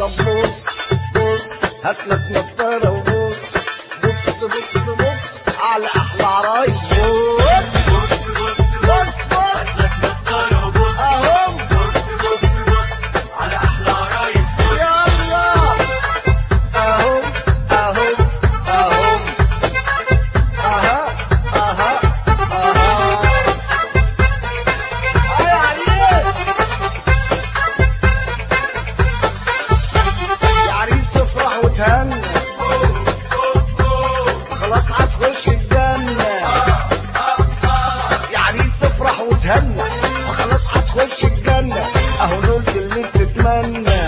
طب بص بص هاتلك نضارة وبص بص بص بص على أحلى عرايس بص بص بص أهم يلا أهم أهم أهم أها أها أها أي عريس يا عريس افرح وتهنى خلاص هتخش الجنة يا عريس افرح وتهنى وخلاص هتخش الجنة اهو نلت اللي بتتمنى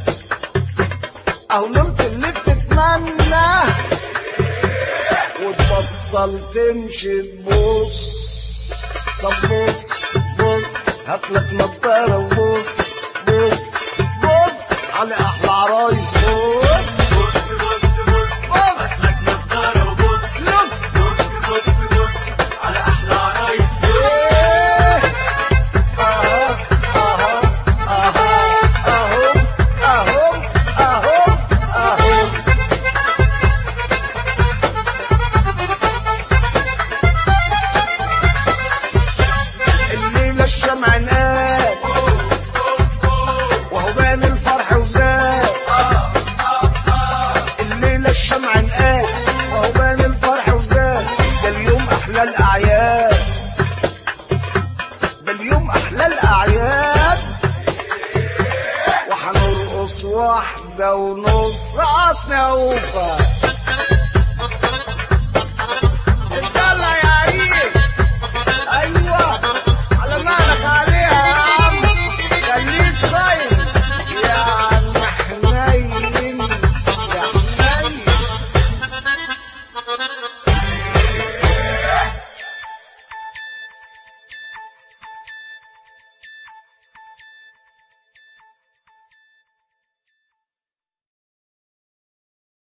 اهو نلت اللي بتتمنى وتبطل تمشي تبص طب بص بص هاتلك نضارة وبص بص بص على احلى عرايس بص بص لوك ايه اها اها اها اهم اهم اهم اهم الليلة الشمع نقال وهو بان الفرح وزاد الليلة الشمع نقال وهو بان الفرح وزاد ده اليوم أحلى الأعياد ده اليوم أحلى الأعياد وحنرقص واحدة ونص رقصنا وفا